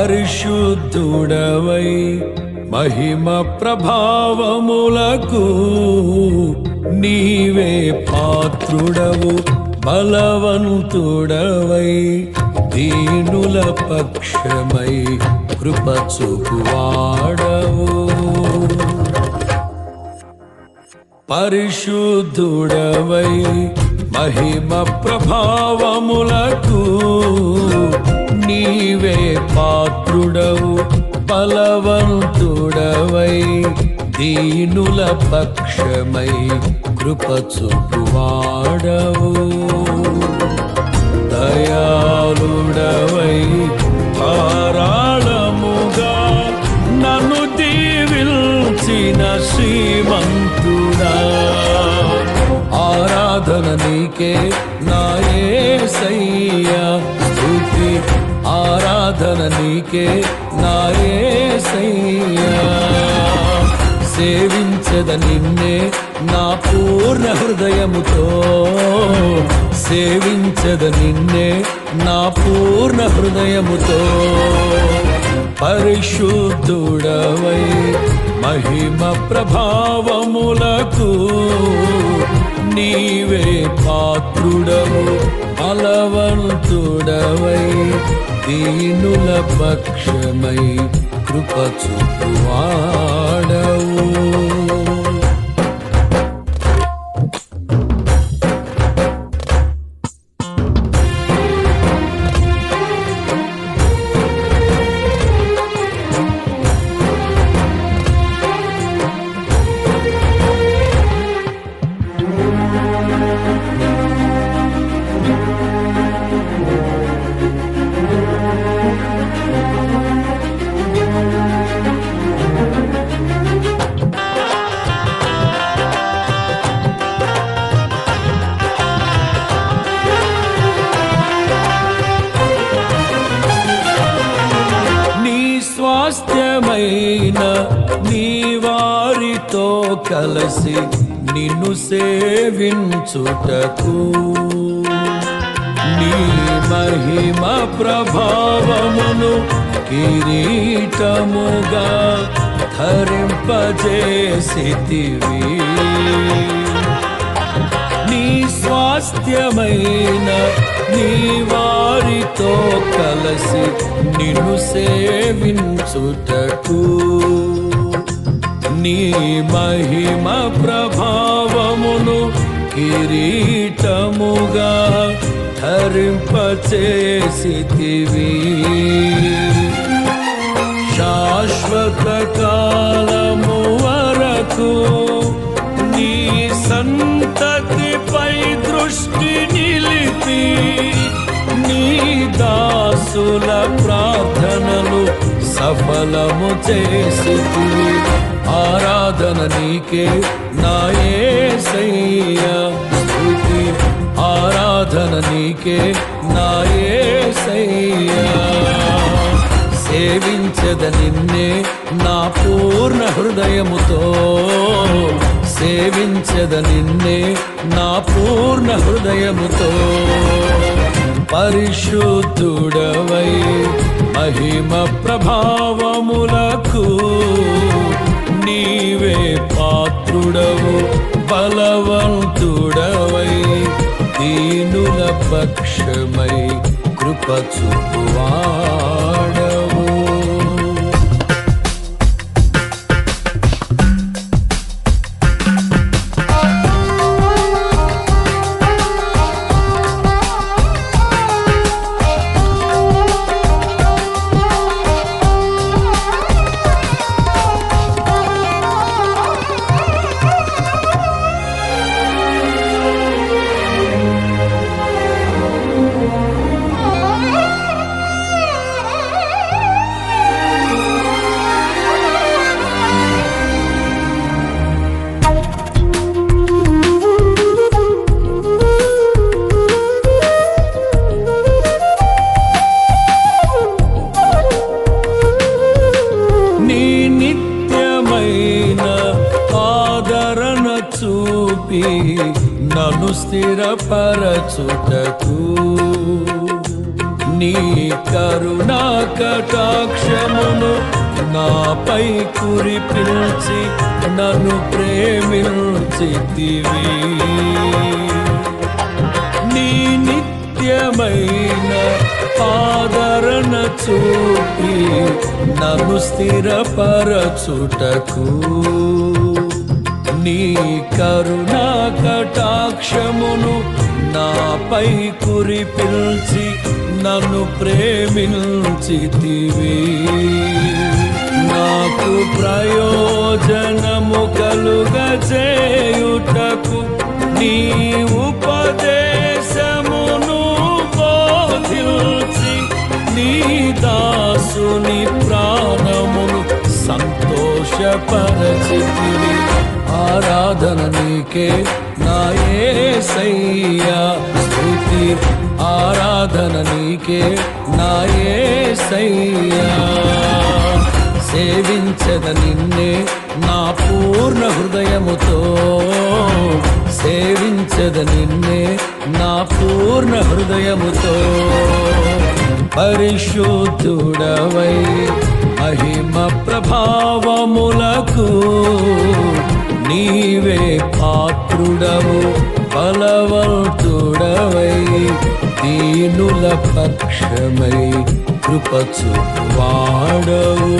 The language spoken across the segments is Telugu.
పరిశుద్ధుడవై మహిమ ప్రభావములకు నీవే పాత్రుడవు బలవంతుడవై దీనుల పక్షమై కృప చూపువాడవు పరిశుద్ధుడవై మహిమ ప్రభావములకు నీవే పాత్రుడవు బలవంతుడవై దీనుల పక్షమై కృప చూపువాడవు దయాళుడవై ధారాళముగా నన్ను దీవిల్చిన శ్రీమంతుడా ఆరాధన నీకే నాయసయ్యా స్తుతి ఆరాధన నీకే నాయసయ్యా సేవించద నిన్నే నా పూర్ణ హృదయముతో సేవించద నిన్నే నా పూర్ణ హృదయముతో పరిశుద్ధుడవై మహిమ ప్రభావములకు నీవే పాత్రుడవు బలవంతుడవై దీనుల పక్షమై కృప చూపువాడవు నీ స్వాస్థ్యమైన నీ వారితో కలిసి నిన్ను సేవించుటకు నీ మహిమ ప్రభావమును కిరీటముగా ధరింపజేసితివి నీ స్వాస్థ్యమైన నీ వారితో కలసి నిన్ను సేవించుటకు నీ మహిమ ప్రభావమును కిరీటముగా ధరింపచేసితివి శాశ్వత కాలము వరకు నీ సంతతిపై దృష్టి నిలిపి నీ దాసుల ప్రార్థనలు సఫలము చేసి ఆరాధన నీకే నాయసయ్యా స్తుతి ఆరాధన నీకే నాయసయ్యా సేవించద నిన్నే నా పూర్ణ హృదయముతో సేవించద నిన్నే నా పూర్ణ హృదయముతో పరిశుద్ధుడవై మహిమ ప్రభావములకు నీవే పాత్రుడవు బలవంతుడవై దీనుల పక్షమై కృప చూపువాడవు నీ నిత్యమైన ఆదరణ చూపి నన్ను స్థిరపరచుటకు నీ కరుణా కటాక్షమును నాపై కురిపిల్చి నన్ను ప్రేమించితివి నీ నిత్యమైన ఆదరణ చూపి నన్ను స్థిరపరచుటకు నీ కరుణా కటాక్షమును నాపై కురిపిల్చి నన్ను ప్రేమించితివి నాకు ప్రయోజనము కలుగజేయుటకు నీ ఉపదేశమును బోధించి నీ దాసుని ప్రాణమును సంతోషపరచితివి ఆరాధన నీకే నా యేసయ్యా స్తుతి ఆరాధన నీకే నా యేసయ్యా సేవించద నిన్నే నా పూర్ణ హృదయముతో సేవించద నిన్నే నా పూర్ణ హృదయముతో పరిశుద్ధుడవై మహిమ ప్రభావములకు నీవే పాత్రుడవు బలవంతుడవై దీనుల పక్షమై కృపచు వాడవు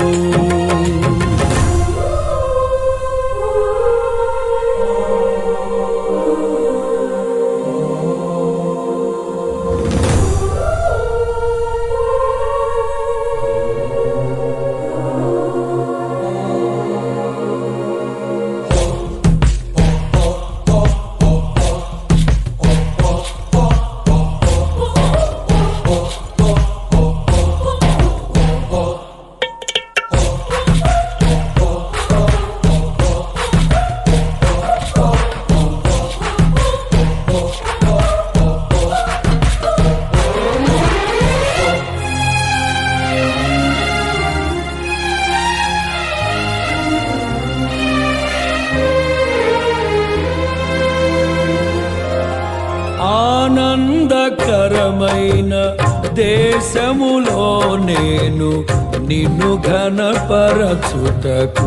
ఆనందకరమైన దేశములో నేను నిన్ను ఘనపరచుటకు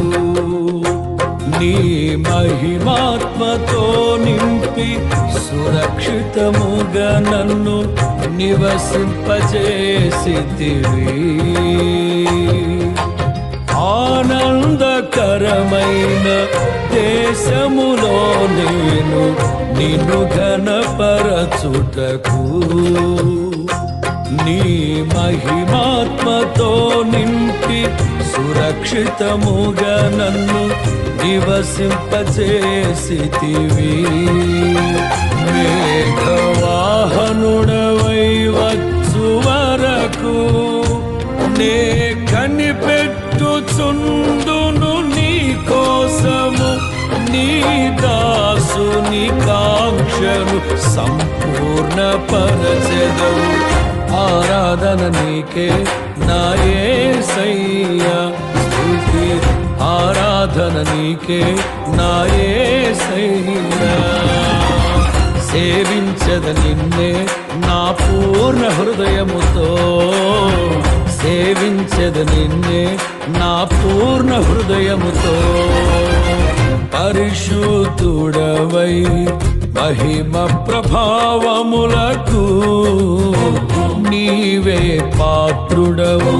నీ మహిమాత్మతో నింపి సురక్షితముగా నన్ను నివసింపజేసితివి ఆనందకరమైన దేశములో నేను నిన్ను ఘనపరచుటకు నీ మహిమాత్మతో నింపి సురక్షితముగా నన్ను నివసింపచేసితివి మేఘవాహనుడవై వచ్చు వరకు నే కనిపెట్టుచుండును నీ కోసము నీ దాసుని కాంక్షను సంపూర్ణ పరచెదవు ఆరాధన నీకే నా యేసయ్యా స్తుతి ఆరాధన నీకే నా యేసయ్యా సేవించద నిన్నే నా పూర్ణ హృదయముతో సేవించద నిన్నే నా పూర్ణ హృదయముతో పరిశుద్ధుడవై మహిమ ప్రభావములకు నీవే పాత్రుడవు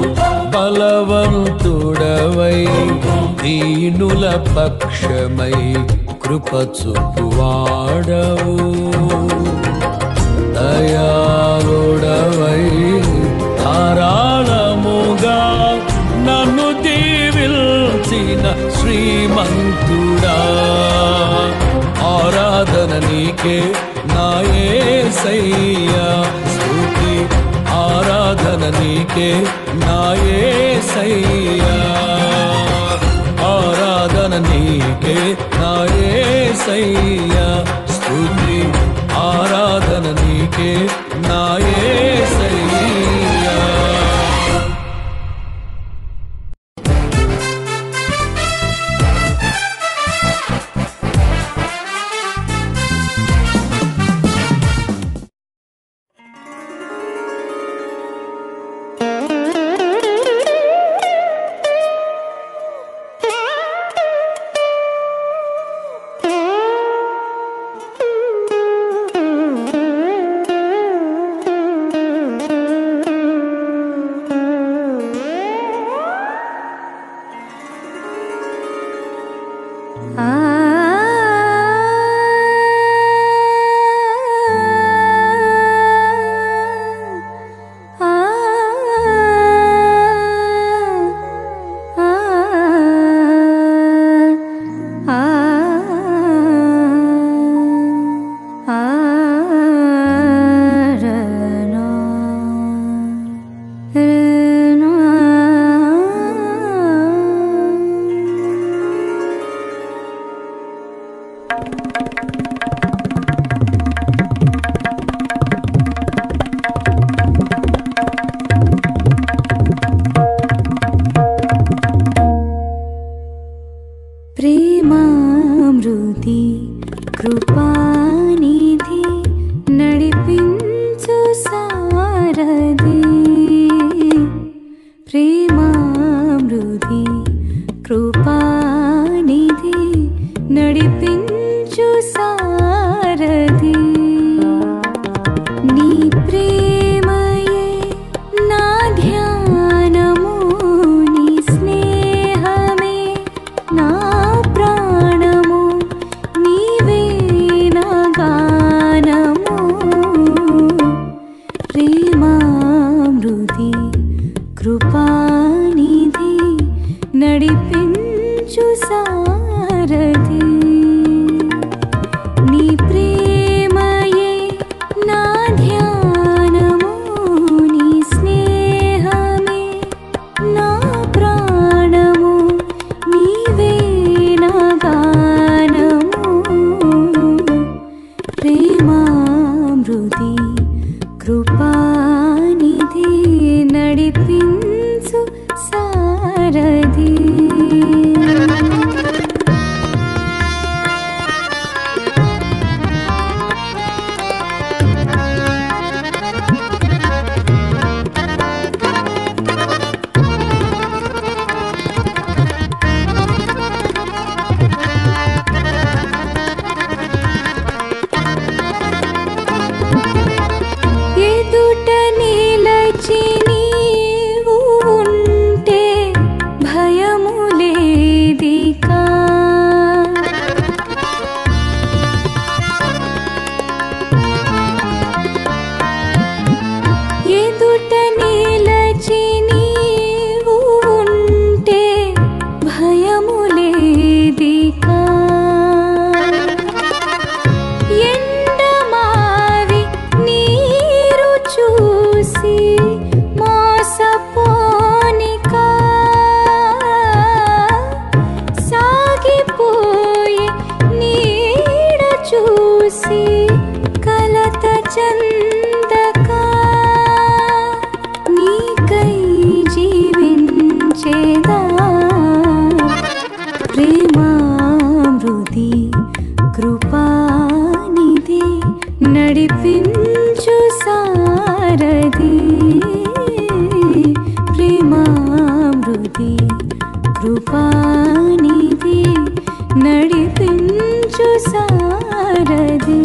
బలవంతుడవై దీనుల పక్షమై కృపచుపువాడవు దయాళుడవై ధారాళముగా నన్ను దీవిల్చిన శ్రీమంతుడా ఆరాధన నీకే నా యేసయ్యా స్తుతి ఆరాధన నీకే నా యేసయ్యా ఆరాధన నీకే నా యేసయ్యా స్తుతి ఆరాధన నీకే నా యేసయ్యా ప్రేమామృతి కృపానిధి నడిపించు సారథి ప్రేమామృతి కృపానిధి నడిపించు సారథి నీ ప్రేమయే నా ధ్యానము నీ స్నేహమే నా ప్రాణము నీవే నా గానము ప్రేమామృతి కృపానిధి నడిపించు సారథి నీ ప్రేమయే నా ధ్యానము నీ స్నేహమే నా ప్రాణము నీవే నా గానము ప్రేమామృతి కృపానిధి నడిపించు సారథి ఎదుట నిలచి నీవు ఉంటే భయము లేదికా ఎదుట నిలచి నీవు ఉంటే భయము లేదికా ఎండమావి నీరు చూసి మోసపోనికా సాగిపోయి నీడ చూసి కలత చందకా నీకై జీవించేదా ప్రేమామృతి కృపానిధి నడిపించు సారథి ప్రేమామృతి కృపానిధి నడిపించు సారథి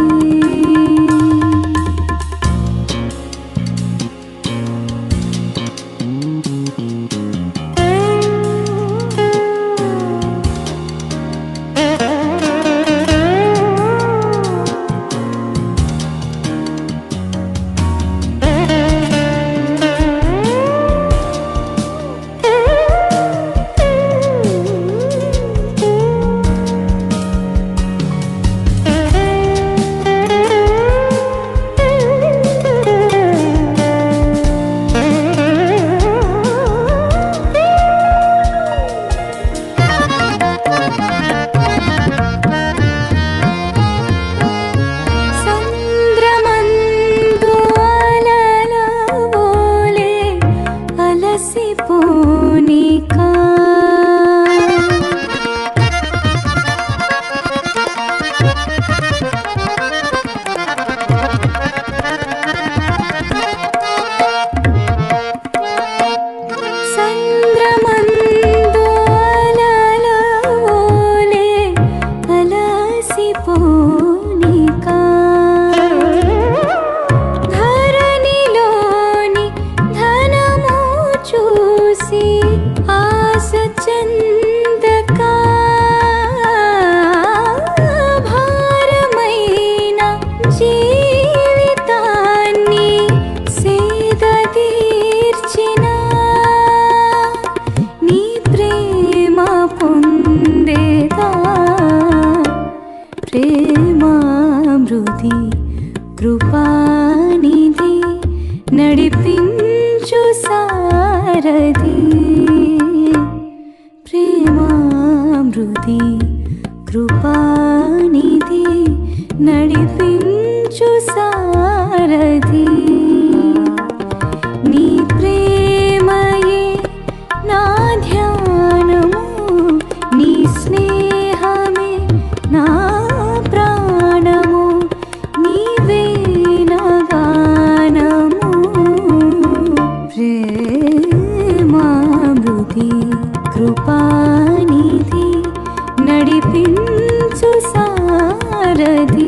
ప్రేమామృతి కృపానిధి నడిపించు సారథి ప్రేమామృతి కృపానిధి నడిపించు సారథి నీ ప్రేమయే నా ధ్యానము నీ స్నేహమే నా ప్రాణము నీవే నా గానము ప్రేమామృతి కృపానిధి నడిపించు సారథి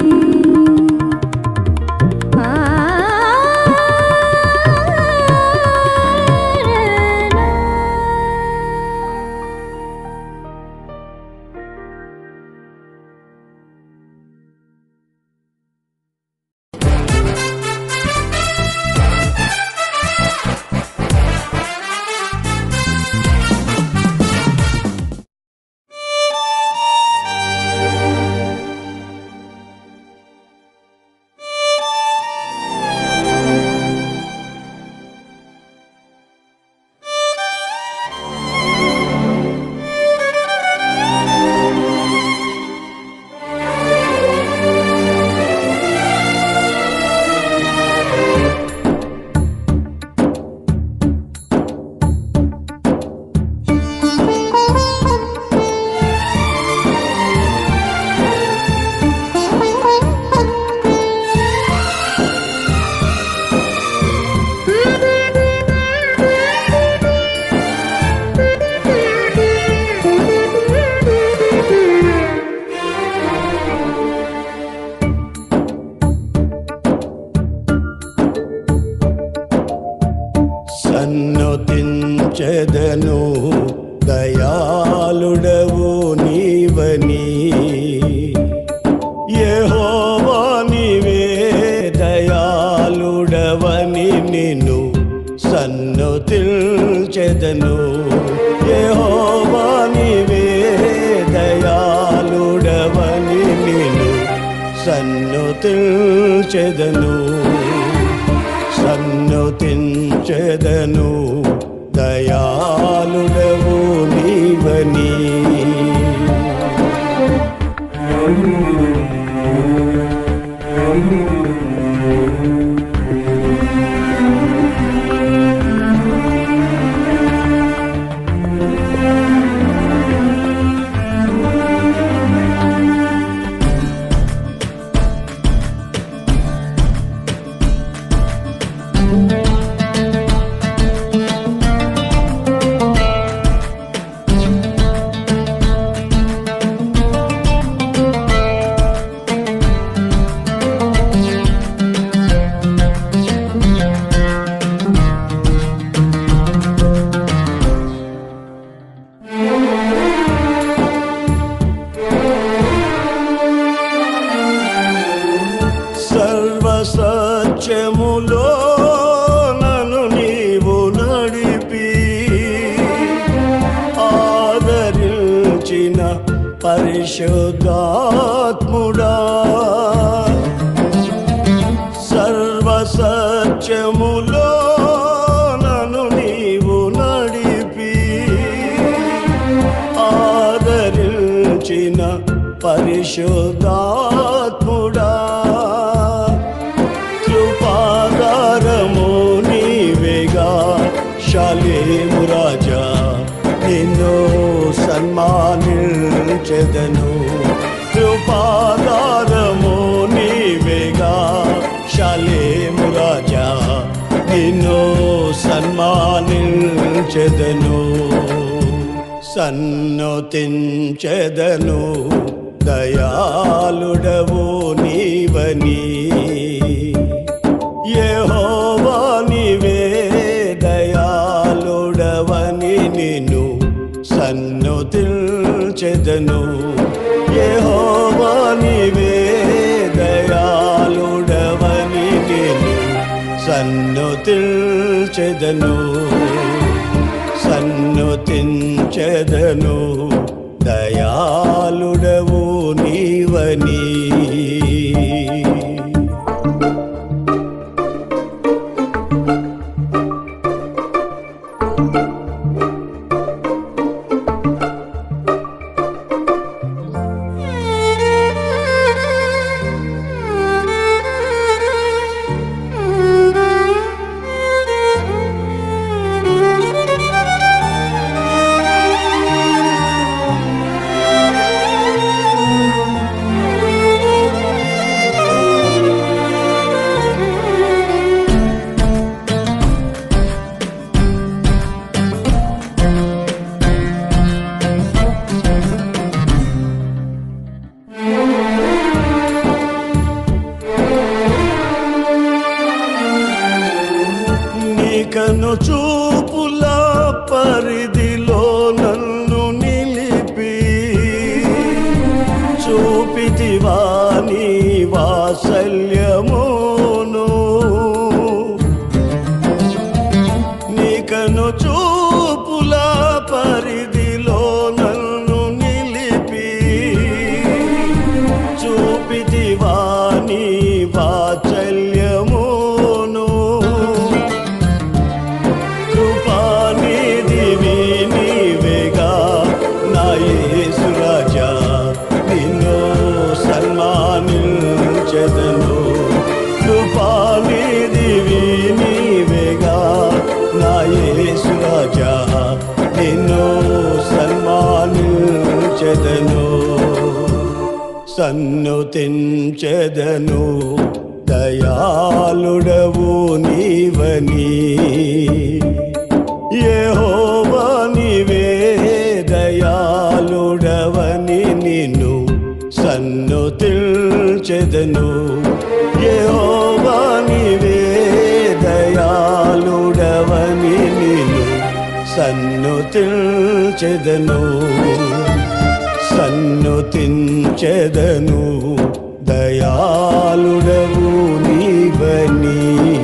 సన్నతించెదను దయాళుడవు నీవని యెహోవా నీవే దయాళుడవని నిన్ను సన్నతించెదను యెహోవా నీవే దయాళుడవని నిన్ను సన్నతించెదను సన్నతించెదను దయాళుడవు నీవని సర్వసత్యములో నన్ను నీవు నడిపి ఆదరించిన పరిశుద్ధాత్ముడా సర్వసత్యములో నన్ను నీవు నడిపి ఆదరించిన పరిశుద్ధాత్ముడా కృపాగారము నీవేగా శాలేము రాజా నిన్ను సన్మానించెదను కృపాగారము నీవేగా శాలేము రాజా నిన్ను సన్మానించెదను సన్నతించెదను దయాళుడవు నీవని యెహోవా నీవే దయాళుడవని నిన్ను సన్నతించెదను యెహోవా నీవే దయాళుడవని నిన్ను సన్నతించెదను సన్నుతించెదను దయాళుడవు నీవని నీవని నీకను చూపుల పరిధిలో నన్ను నిలిపి చూపితివా నీ వాత్సల్యమును నీకను చూపుల పరిధిలో నన్ను నిలిపి చూపితివా నీ వాత్సల్యమును కృపానిధివి నీవేగా నా యేసు రాజా నిన్ను సన్మానించెదను కృపానిధివి నీవేగా నా యేసు రాజా నిన్ను సన్మానించెదను సన్నుతించెదను దయాళుడవు నీవని యెహోవా నీవే దయాళుడవని నిన్ను సన్నుతిల్చెదను యెహోవా నీవే దయాళుడవని నిన్ను సన్నుతిల్చెదను సన్నుతించెదను దయాళుడవు నీవని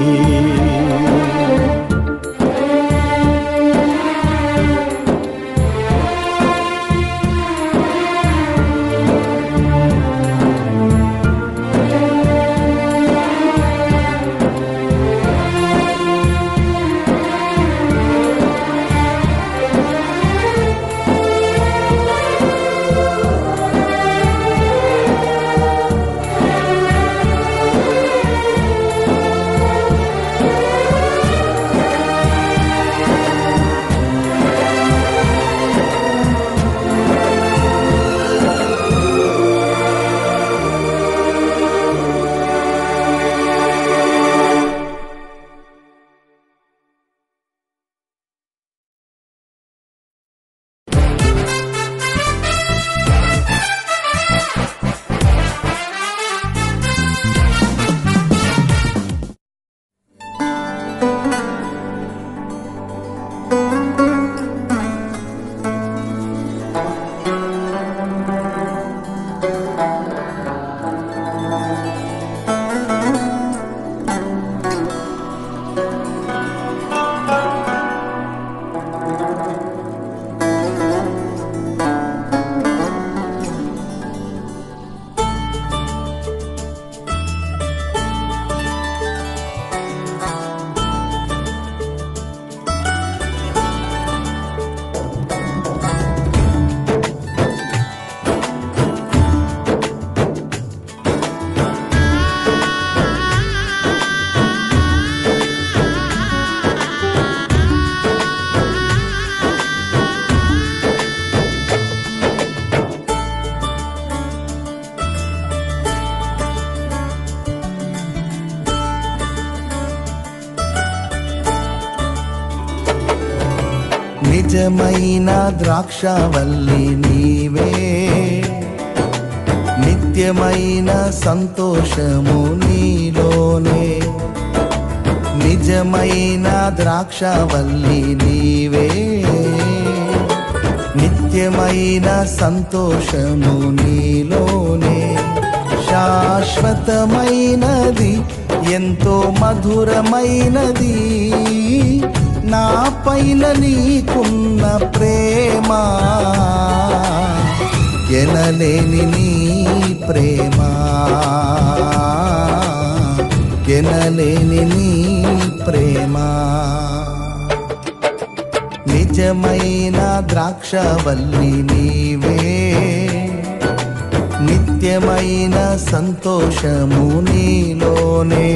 నిజమైన ద్రాక్షవల్లి నీవే నిత్యమైన సంతోషము నీలోనే నిజమైన ద్రాక్షవల్లి నీవే నిత్యమైన సంతోషము నీలోనే శాశ్వతమైనది ఎంతో మధురమైనది నా పైన నీకున్న ప్రేమ ఎనలేని నీ ప్రేమ ఎనలేని నీ ప్రేమ నిజమైన ద్రాక్షవల్లి నీవే నిత్యమైన సంతోషము నీలోనే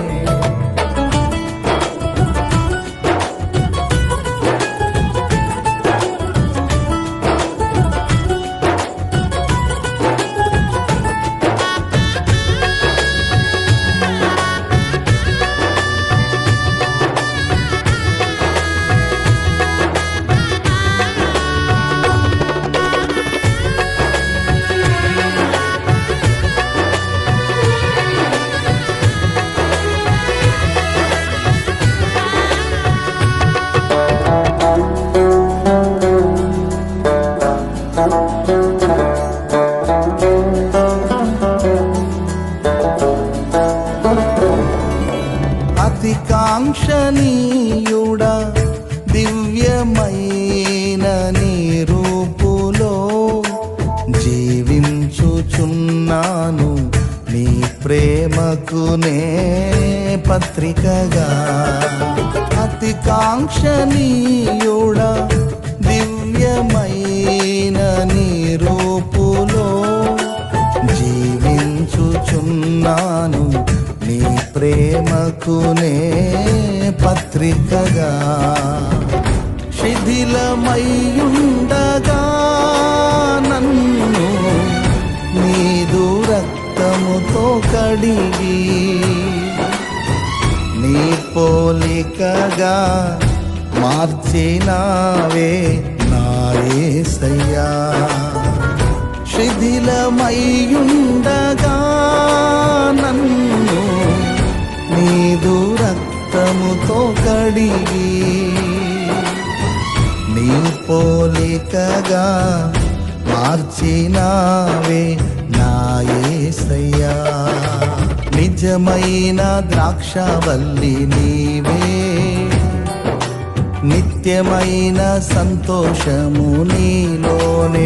అతి కాంక్షణీయుడా దివ్యమైన నీ రూపులో జీవించుచున్నాను నీ ప్రేమకు నే పత్రికగా అతి కాంక్షణీయుడా దివ్యమైన నీ రూపులో జీవించుచున్నాను నీ ప్రేమకునే పత్రికగా శిథిలమయ్యుండగా నన్ను నీదు రక్తముతో కడిగి నీ పోలికగా మార్చినావే నాయసయ్యా శిథిలమయ్యుండగా నన్ను నీదు రక్తముతో కడిగి నీ పోలికగా మార్చినావే నాయసయ్యా నిజమైన ద్రాక్షవల్లి నీవే నిత్యమైన సంతోషము నీలోనే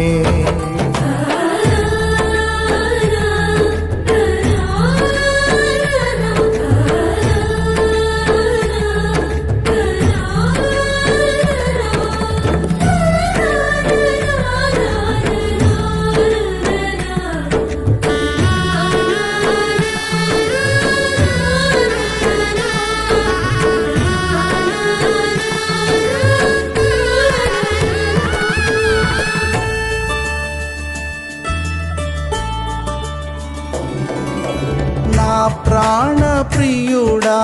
నా ప్రాణ ప్రియుడా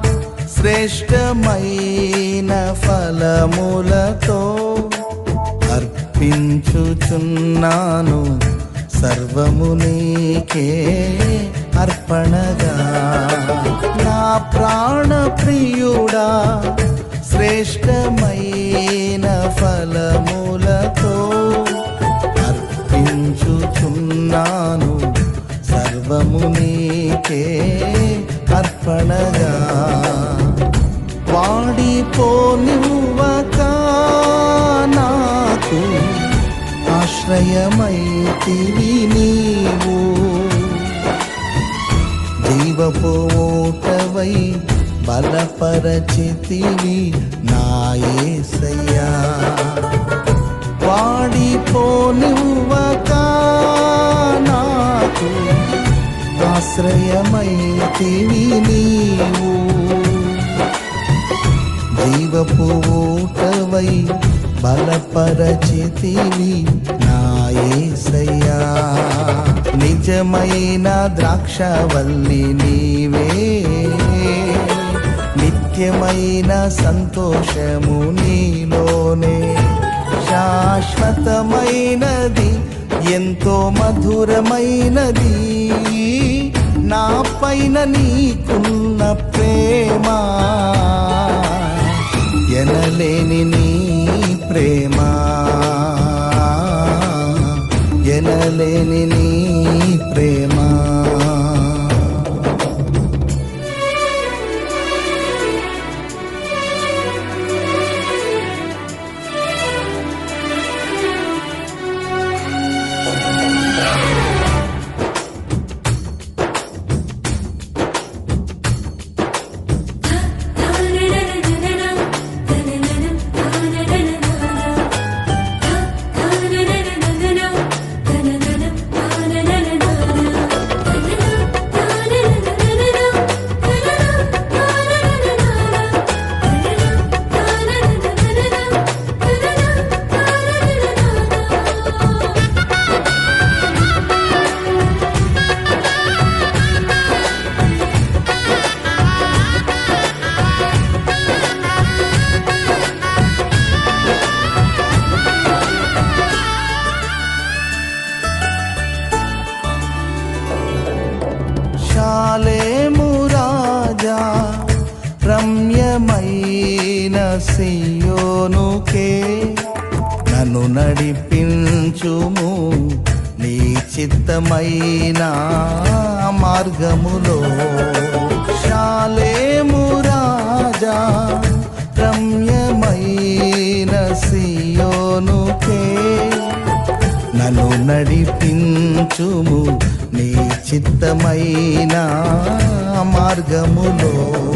శ్రేష్టమైన ఫలములతో అర్పించుచున్నాను సర్వము నీకే అర్పణగా నా ప్రాణ ప్రియుడా శ్రేష్టమైన ఫలములతో అర్పించుచున్నాను సర్వము నీకే అర్పణగా వాడిపోనివ్వక నాకు ఆశ్రయమైతివి నీవు జీవపు ఓటవై బలపరచితివి నాయసయ్యా వాడిపోనివ్వక నాకు ఆశ్రయమైతివి నీవు జీవపు ఊటవై బలపరచితివి నాయసయ్యా నిజమైన ద్రాక్షవల్లి నీవే నిత్యమైన సంతోషము నీలోనే శాశ్వతమైనది ఎంతో మధురమైనది నా పైన నీకున్న ప్రేమ ఎనలేని నీ ప్రేమ ఎనలేని నీ ప్రేమ సియోనుకే నన్ను నడిపించుము నీ చిత్తమైన మార్గములో శాలేము రాజా రమ్యమైన సియోనుకే నన్ను నడిపించుము నీ చిత్తమైన మార్గములో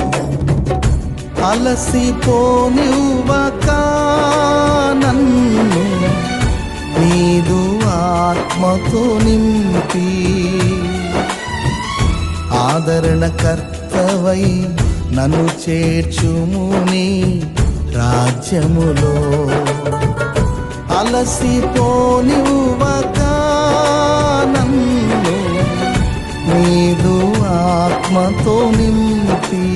అలసిపోనివ్వక నన్ను నీదు ఆత్మతో నింపి ఆదరణకర్తవై నన్ను చేర్చుము నీ రాజ్యములో అలసిపోనివ్వక నన్ను నీదు ఆత్మతో నింపి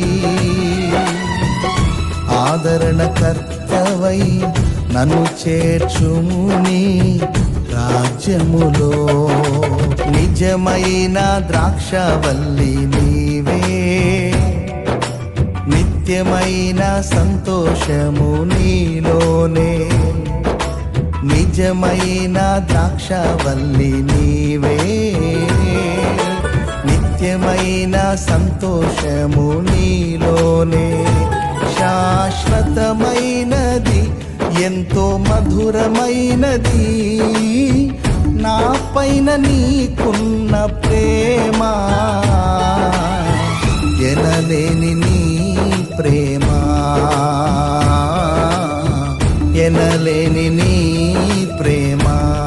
ఆదరణకర్తవై నన్ను చేర్చుము నీ రాజ్యములో నిజమైన ద్రాక్షవల్లి నీవే నిత్యమైన సంతోషము నీలోనే నిజమైన ద్రాక్షవల్లి నీవే నిత్యమైన సంతోషము నీలోనే శాశ్వతమైనది ఎంతో మధురమైనది నా పైన నీకున్న ప్రేమ ఎనలేని నీ ప్రేమ ఎనలేని నీ ప్రేమ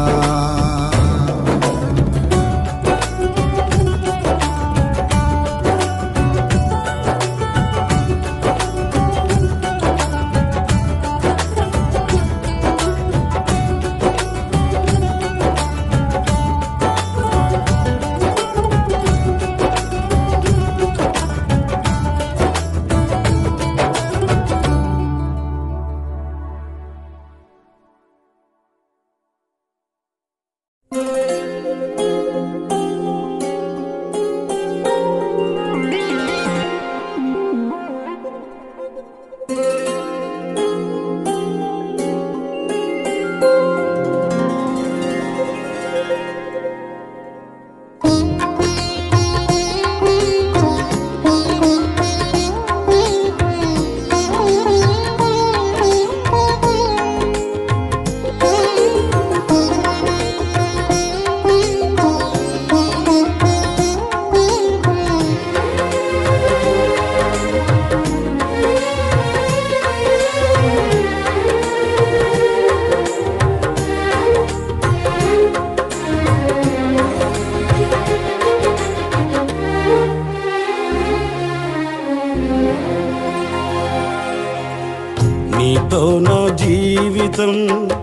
నీతో నా జీవితం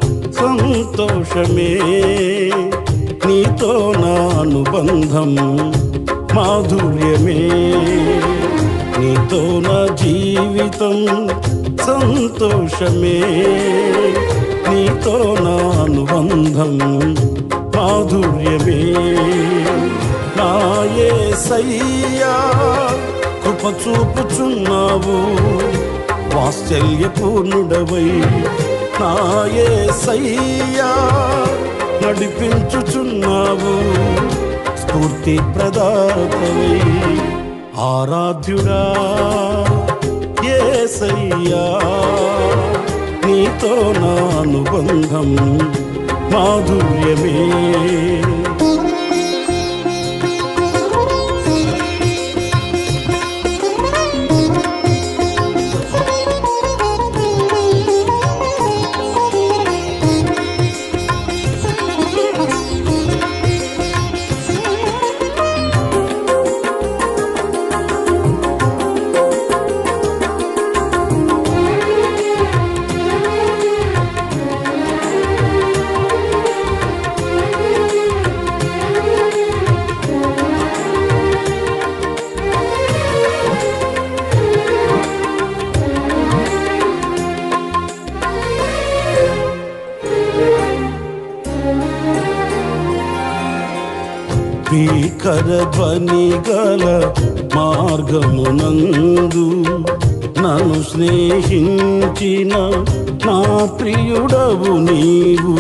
సంతోషమే నీతో నా అనుబంధం మాధుర్యమే నీతో నా జీవితం సంతోషమే నీతో నా అనుబంధం మాధుర్యమే నా యేసయ్యా కృప చూపుచున్నావు వాత్సల్యపూర్ణుడవై నాయే సయ్యా నడిపించుచున్నావు స్ఫూర్తి ప్రదాతవై ఆరాధ్యుడా ఏసయ్యా నీతో నా అనుబంధం మాధుర్యమే భీకర ధ్వని గల మార్గమునందు నన్ను స్నేహించిన నా ప్రియుడవు నీవు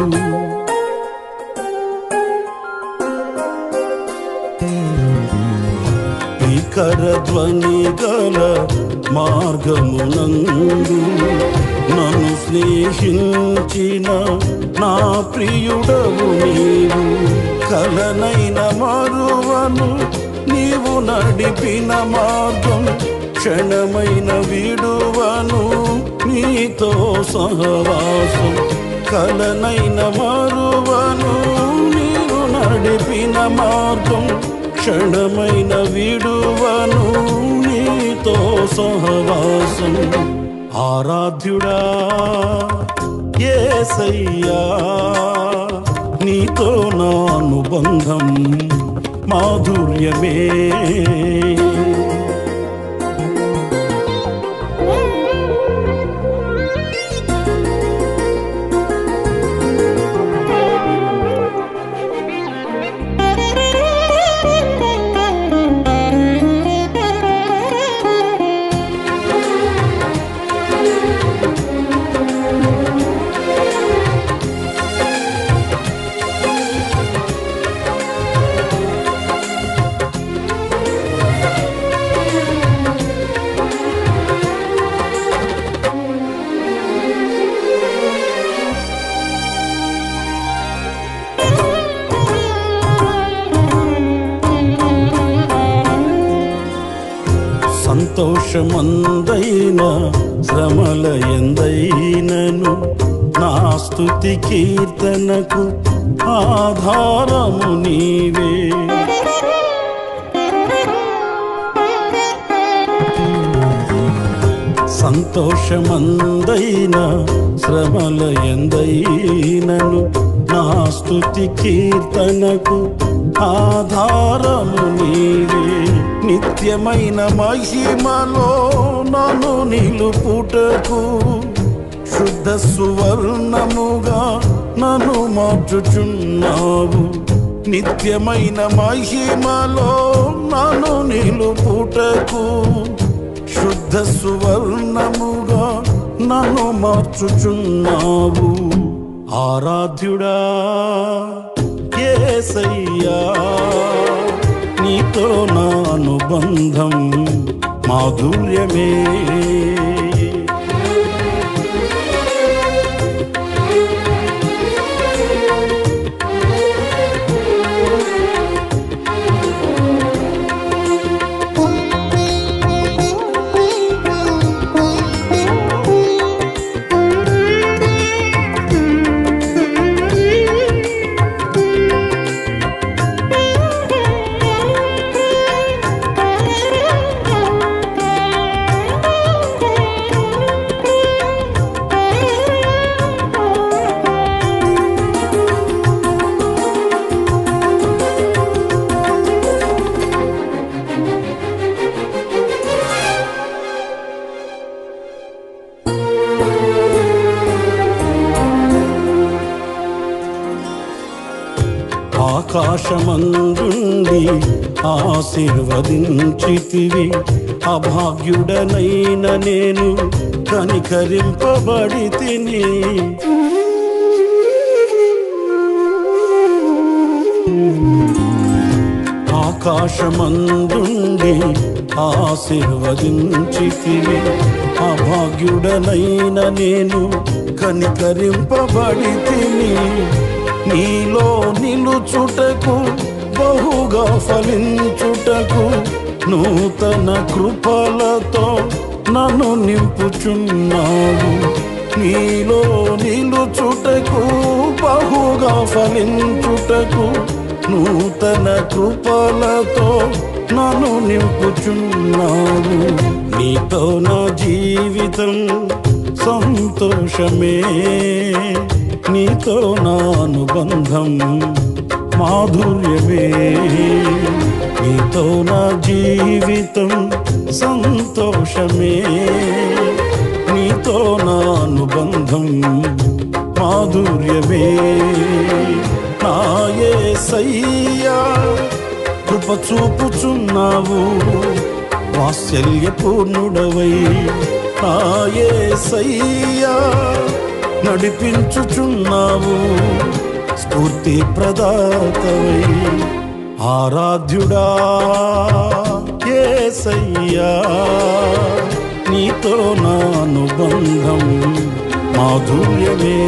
భీకర ధ్వని గల మార్గమునందు నన్ను స్నేహించిన నా ప్రియుడవు నీవు కలనైన మరువను నీవు నడిపిన మార్గం క్షణమైన విడువను నీతో సహవాసం కలనైన మరువను నీవు నడిపిన మార్గం క్షణమైన విడువను నీతో సహవాసం ఆరాధ్యుడా ఏసయ్యా నీతో నా అనుబంధం మాధుర్యమే సంతోషమందైన శ్రమల ఎందైనను నా స్తుతి కీర్తనకు ఆధారము నీవే సంతోషమందైన శ్రమల ఎందైనను నా స్తుతి కీర్తనకు ఆధారము నీవే నిత్యమైన మహిమలో నన్ను నిలుపుటకు శుద్ధ సువర్ణముగా నన్ను మార్చుచున్నావు నిత్యమైన మహిమలో నన్ను నిలుపుటకు శుద్ధ సువర్ణముగా నన్ను మార్చుచున్నావు ఆరాధ్యుడా ఏసయ్యా నీతో నా అనుబంధం మాధుర్యమే ఆకాశమందుండి ఆశీర్వదించితివి అభాగ్యుడనైన నేను కనికరింపబడి తిని ఆకాశమందుండి ఆశీర్వదించితివి అభాగ్యుడనైన నేను కనికరింపబడి తిని నీలో నిలుచుటకు బహుగా ఫలించుటకు నూతన కృపలతో నన్ను నింపుచున్నావు నీలో నిలుచుటకు బహుగా ఫలించుటకు నూతన కృపలతో నన్ను నింపుచున్నావు నీతో నా జీవితం సంతోషమే నీతో నా అనుబంధం మాధుర్యమే నీతో నా జీవితం సంతోషమే నీతో నా అనుబంధం మాధుర్యమే నాయే సయ్యా కృప చూపుచున్నావు వాత్సల్యపూర్ణుడవై నాయసయ్యా నడిపించుచున్నావు స్ఫూర్తి ప్రదాతవై ఆరాధ్యుడా ఏసయ్యా నీతో నా అనుబంధం మాధుర్యమే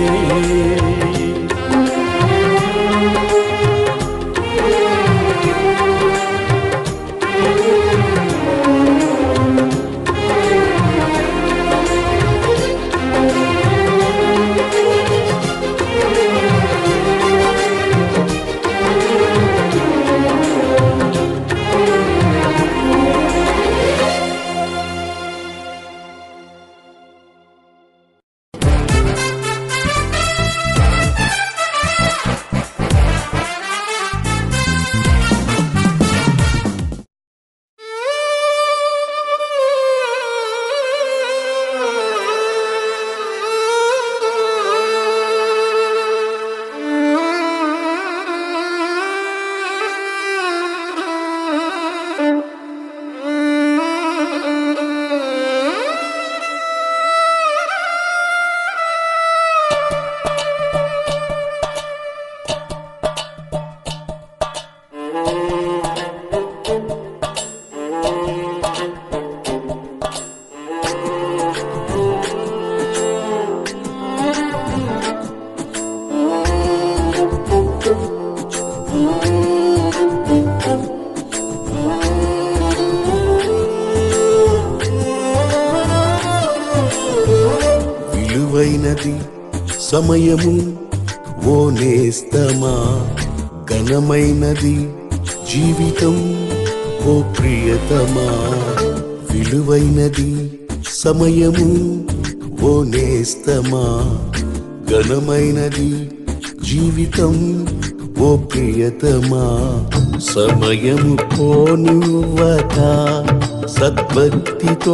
విలువైనది సమయము ఓ నేస్తమా ఘనమైనది జీవితం ఓ ప్రియతమా విలువైనది సమయము ఓ నేస్తమా ఘనమైనది జీవితం ఓ ప్రియతమా సమయము పోనివ్వక సద్భక్తితో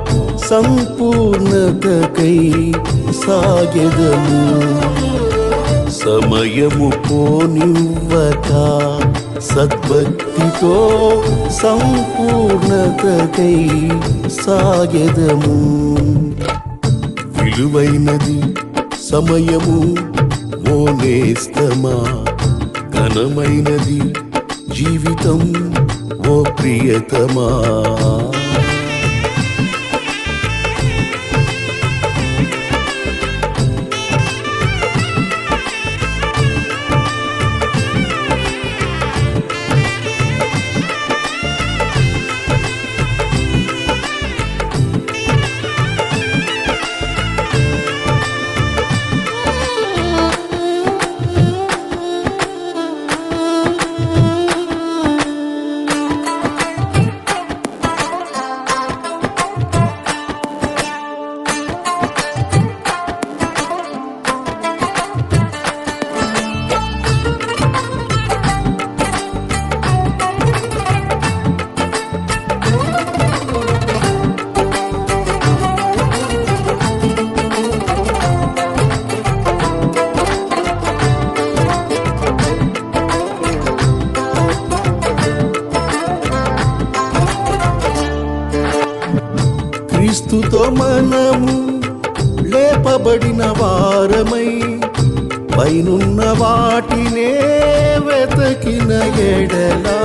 సంపూర్ణతకై సాగెదము సమయము పోనివ్వక సద్భక్తితో సంపూర్ణతకై సాగెదము విలువైనది సమయము ఓ నేస్తమా ఘనమైనది జీవితం ఓ ప్రియతమా క్రీస్తుతో మనము లేపబడిన వారమై పైనున్న వాటినే వెతకిన ఎడలా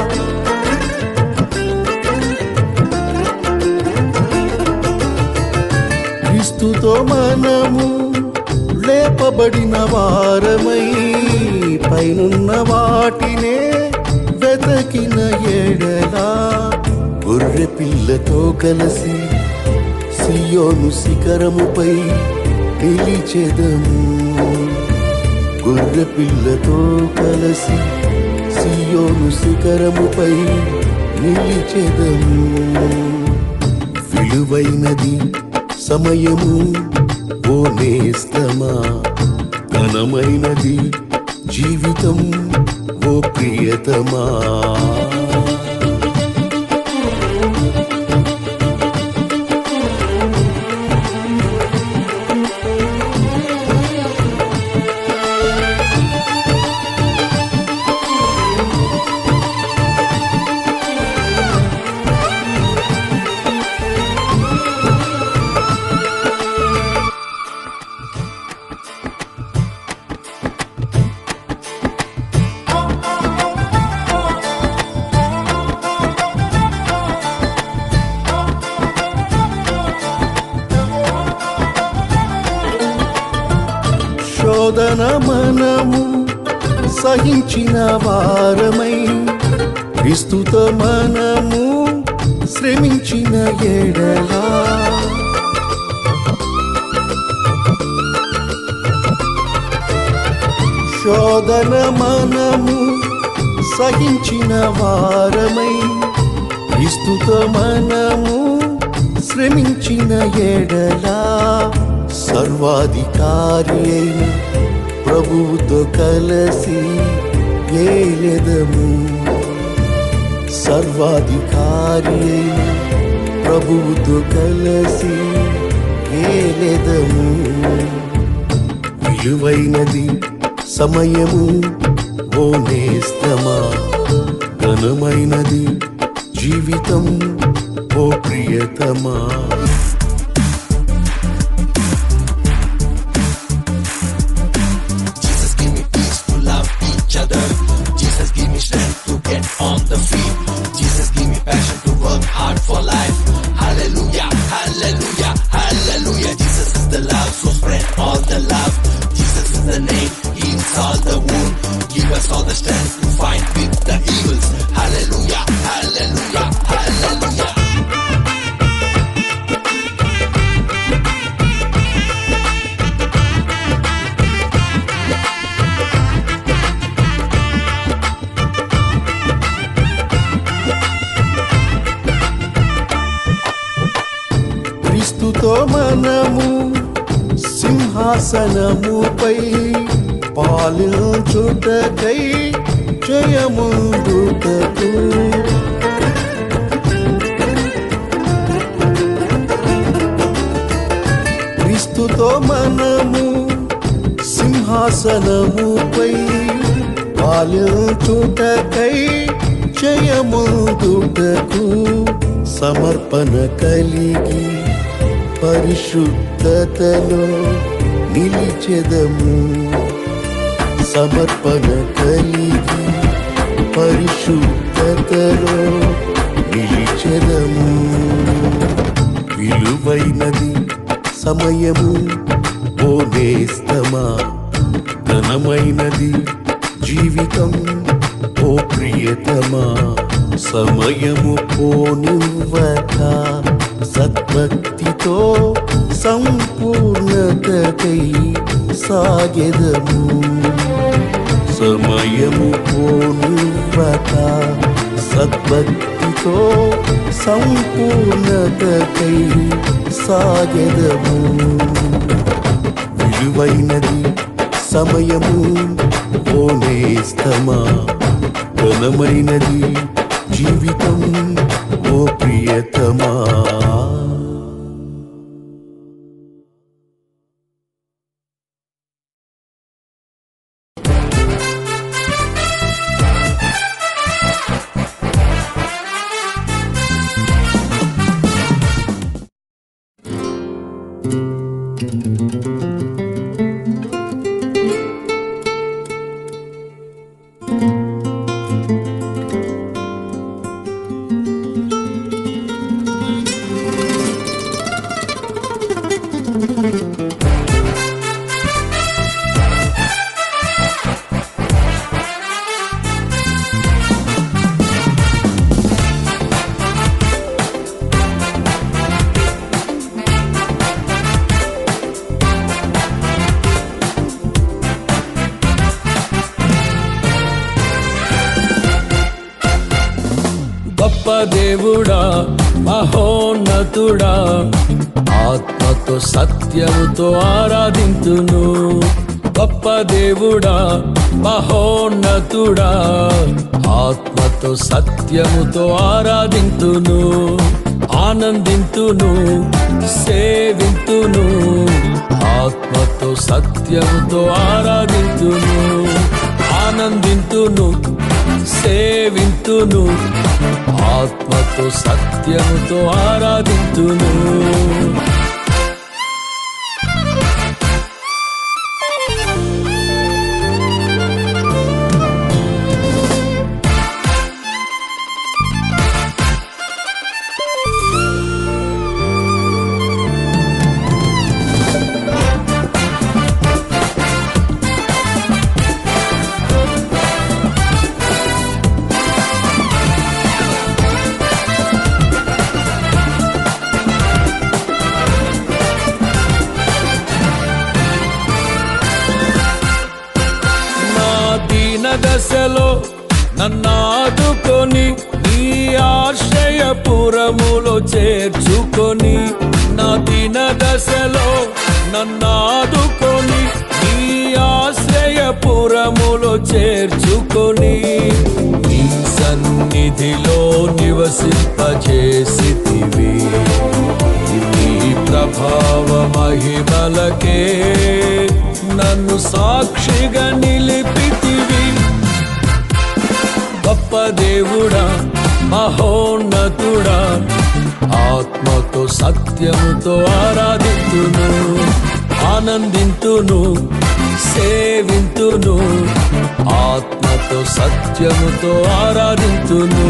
క్రీస్తుతో మనము లేపబడిన వారమై పైనున్న వాటినే వెతకిన ఎడలా గొర్రె పిల్లతో కలిసి సియోను శిఖరముపై నిలిచెదము గొర్రె పిల్లతో కలిసి సియోను శిఖరముపై నిలిచెదము విలువైనది సమయము ఓ నేస్తమా ఘనమైనది జీవితం ఓ ప్రియతమా శోధన మనము సహించిన వారమై క్రీస్తుతో మనము శ్రమించిన ఎడలా శోధన మనము సహించిన వారమై క్రీస్తుతో మనము శ్రమించిన ఎడలా సర్వాధికారి అయిన ప్రభువుతో కలసి ఏలెదము సర్వాధికారి అయిన ప్రభువుతో కలసి ఏలెదము విలువైనది సమయము ఓ నేస్తమా ఘనమైనది జీవితం ఓ ప్రియతమా Jesus give me peace to love each other. Jesus give me strength to get on the feet. Jesus give me passion to work hard for life. Hallelujah, hallelujah, hallelujah. Jesus is the love, so spread all the love. Jesus is the name, heals all the wound. Give us all the strength to fight with the evils. Hallelujah, hallelujah, hallelujah. క్రీస్తుతో మనము సింహాసనముపై పాలించుటకై జయముందుటకు క్రీస్తుతో మనము సింహాసనముపై పాలించుటకై జయముందుటకు సమర్పణ కలిగి పరిశుద్ధతలో నిలిచెదము సమర్పణ కలిగి పరిశుద్ధతలో నిలిచెదము విలువైనది సమయము ఓ నేస్తమా ఘనమైనది జీవితం ఓ ప్రియతమా సమయము పోనివ్వక సద్భక్తితో సంపూర్ణతకై సాగెదము సమయము పోనివ్వక సద్భక్తితో సంపూర్ణతకై సాగెదము విలువైనది సమయము ఓనేస్తమా ఘనమైనది జీవితం ఓ ప్రియతమా గొప్ప దేవుడా మహోన్నతుడా ఆత్మతో సత్యముతో ఆరాధింతును గొప్ప దేవుడా మహోన్నతుడా ఆత్మతో సత్యముతో ఆరాధింతును ఆనందింతును సేవింతును ఆత్మతో సత్యముతో ఆరాధింతును ఆనందింతును సేవింతును ఆత్మతో సత్యముతో ఆరాధింతును నన్నాదుకొని నీ ఆశ్రయపురములో చేర్చుకొని నా దిన దశలో నన్నాదుకొని నీ ఆశ్రయపురములో చేర్చుకొని నీ సన్నిధిలో నివసింపజేసితివి నీ ప్రభావ మహిమలకే నన్ను సాక్షిగా నిలిపితివి గొప్ప దేవుడా మహోన్నతుడా ఆత్మతో సత్యముతో ఆరాధింతును ఆనందింతును సేవింతును ఆత్మతో సత్యముతో ఆరాధింతును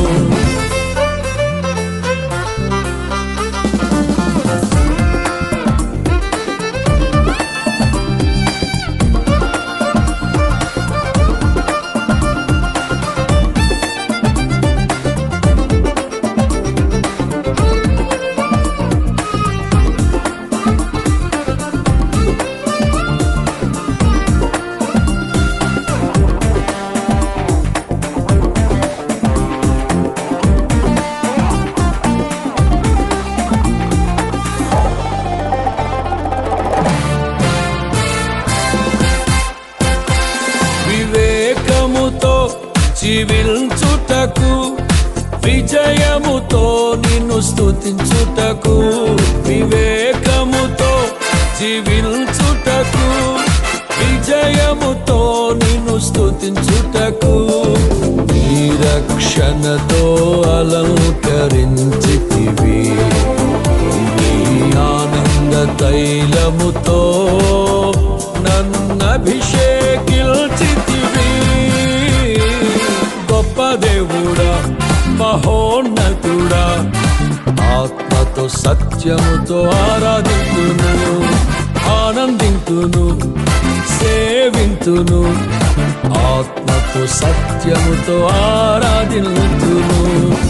వివేకముతో జీవించుటకు విజయముతో నిన్ను స్తుతించుటకు వివేకముతో జీవించుటకు విజయముతో నిన్ను స్తుతించుటకు నీ రక్షణతో అలంకరించితివి నీ ఆనంద తైలముతో నన్నభిషేకిల్చితివి గొప్ప దేవుడా మహోన్నతుడా ఆత్మతో సత్యముతో ఆరాధింతును ఆనందింతును సేవింతును ఆత్మతో సత్యముతో ఆరాధింతును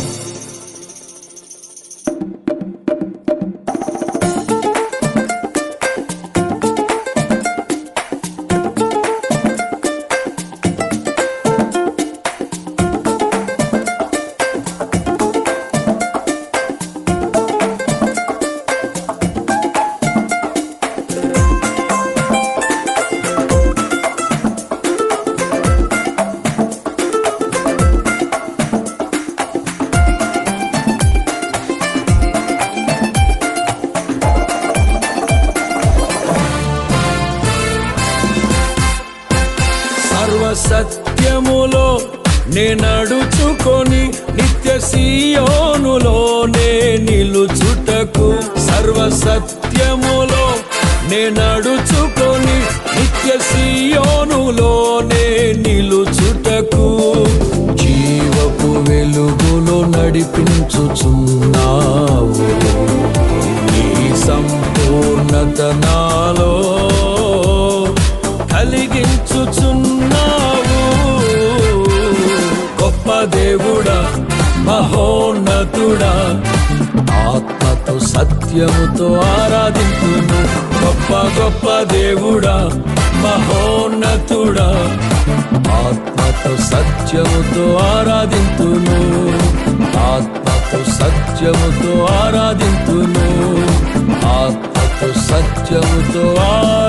సర్వసత్యములో నే నడుచుకొని నిత్య సీయోనులో నే నిలుచుటకు సర్వసత్యములో నే నడుచుకొని నిత్య సీయోనులో నే నిలుచుటకు జీవపు వెలుగులో నడిపించుచున్నావు నీ సంపూర్ణత నాలో కలిగించుచున్నావు గొప్ప దేవుడా మహోన్నతుడా ఆత్మతో సత్యముతో ఆరాధింతును గొప్ప గొప్ప దేవుడా మహోన్నతుడా ఆత్మతో సత్యముతో ఆరాధింతును ఆత్మతో సత్యముతో ఆరాధింతును ఆత్మతో సత్యముతో ఆరాధింతును